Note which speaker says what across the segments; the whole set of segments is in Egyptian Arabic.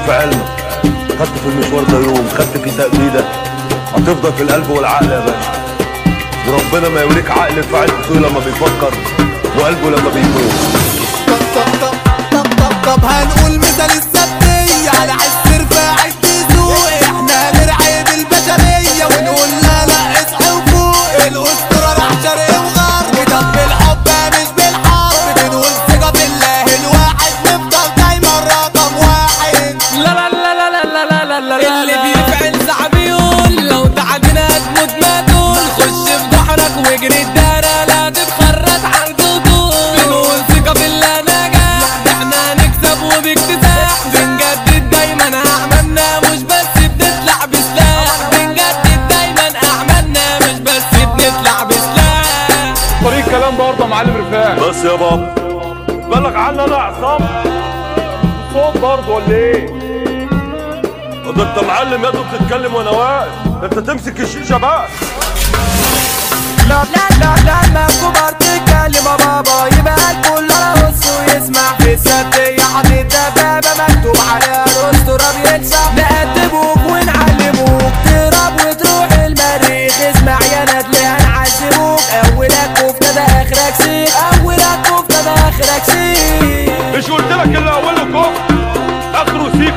Speaker 1: في علمك خدت في المشوار ده يوم خدت فيه تأبيدة هتفضل في القلب والعقل يا باشا وربنا ما يوريك عقل في عيلته لما بيفكر وقلبه لما بيموت
Speaker 2: طب طب طب طب طب هنقول مثال السبتية على حس رفاعي السوق احنا هنرعب البشرية ونقول لا لا اصحى وفوق الاسطورة راح شرق وغرب طب بالحب مش بالحرب بنقول ثقة بالله الواحد نفضل دايما رقم واحد
Speaker 3: لا لا لا لا لا لا لا لا لا اللي بيفعل صعب يقول لو تعبنا تموت ما تقول خش في ظهرك واجري الدارة لا تتخرج عن الجدول بنقول ثقة بالله نجاح احنا نكسب وباكتساح بنجدد دايما اعمالنا مش بس بنطلع بسلاح بنجدد دايما اعمالنا مش بس بنطلع بسلاح
Speaker 4: طريق كلام برضه يا معلم رفاعي
Speaker 1: بس يا بابا بالك عني انا عصام
Speaker 4: صوت برضه ولا ايه؟
Speaker 1: ده انت معلم يا دوب تتكلم وانا واقف ده انت تمسك الشيشه بقى
Speaker 3: لا لا لا لا ما كبر تتكلم يا بابا يبقى الكل رقص ويسمع في السبتية حاطط دبابة مكتوب عليها الأسطورة بيكسب نأدبوك ونعلموك تهرب وتروح المريخ اسمع يا ندل هنعذبوك أولك كفتة ده آخرك سيخ أولك كفتة ده آخرك سيخ
Speaker 1: مش قلت لك اللي اوله كفر اخره سيف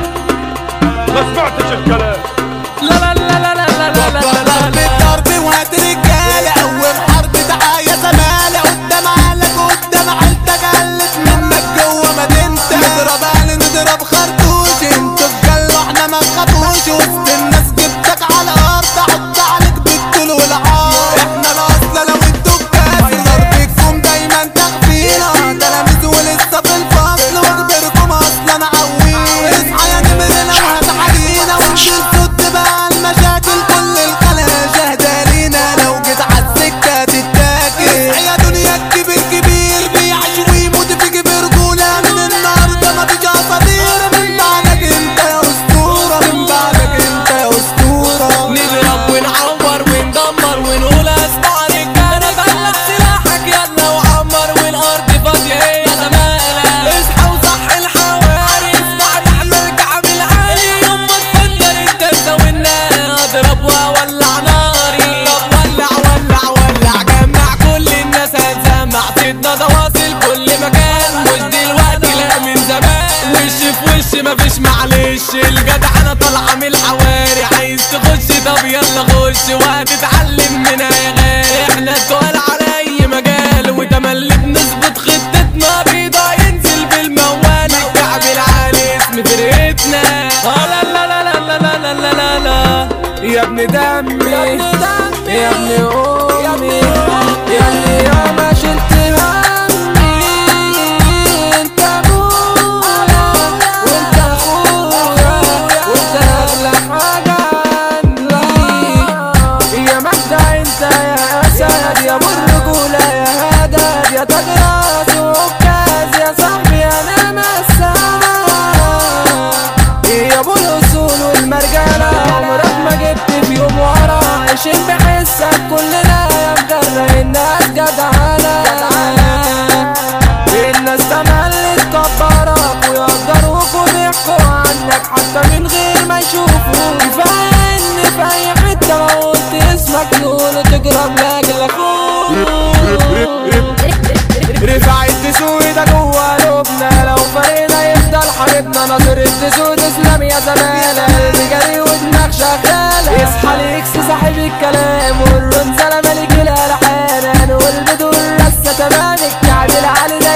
Speaker 1: ما سمعتش الكلام
Speaker 3: لا لا لا لا لا لا لا لا لا
Speaker 2: ضرب الضرب وهات رجالة قوم حرب تعايا زمالة قدام عقلك قدام عيلتك قلت منك جوه مدينتك نضرب اهل نضرب خرطوش انتوا تجلوا احنا ما نخافوش وسط الناس جبتك على الارض احط عليك بالطول والعار احنا الاصل لو انتوا الكافي ضربكم دايما تخفينا تلاميذ ولسه في الفصل واخبركم اصلا عويل اصحى يا نمر لو هتحكينا ونصد بقى المشاكل كل الخلايا شاهدة لينا لو جيت عالسكة تتاكل اصحى يا دنيا الكبير كبير بيعيش ويموت فيك برجولة من النهاردة مفيش اساطير من بعدك انت يا اسطورة من بعدك انت يا اسطورة
Speaker 3: نضرب ونعور وندمر ونقول اسمع رجاله بلغ سلاحك يلا وعمر والارض فاضيه هي زمانك اصحى وصح الحواري اسمع نحمل كعب العالي يوم ما تفجر الدرسه والنار اضرب واولع ناري طب ولع ولع ولع جمع كل الناس هتسمع صيتنا ده واصل كل مكان مش دلوقتي لا من زمان وش في وش مفيش معلش الجدع انا طالعه من الحواري عايز تخش طب يلا خش وهتتعلم منها يا غالي احنا التقال على اي مجال وتملي بنظبط خطتنا بيضا ينزل بالموال الكعب العالي اسم فرقتنا آه لا لا لا لا لا لا لا لا لا لا يا ابن دمي يا ابن دمي يا ابن امي يا اللي يا ما شلت همي انت ابويا وانت اخويا وانت اغلى حاجه عندي يا مجدع انت يا اسد يا ابو الرجوله يا هدد يا تاج راس وعكاز يا صاحبي انا مسامع يا ابو الاصول والمرجله عمرك ما جبت في يوم ورا عايشين بحسك كلنا يا مجرى الناس جدعانه الناس تملت كبرك ويقدروك وبيحكوا عنك حتى من غير ما يشوفوا كفايه ان في اي حته ما قلت اسمك يقولوا تجرب لاجل اخوك رفع الدسوق ده جوه قلوبنا لو فرينا يفضل حبيبنا ناصر الدسوق تسلم يا زمالة قلبي جري ودماغ شغالة اصحى ليكس صاحب الكلام والرنزلة ملك الالحان والبدو الرسة تمام الكعب العالي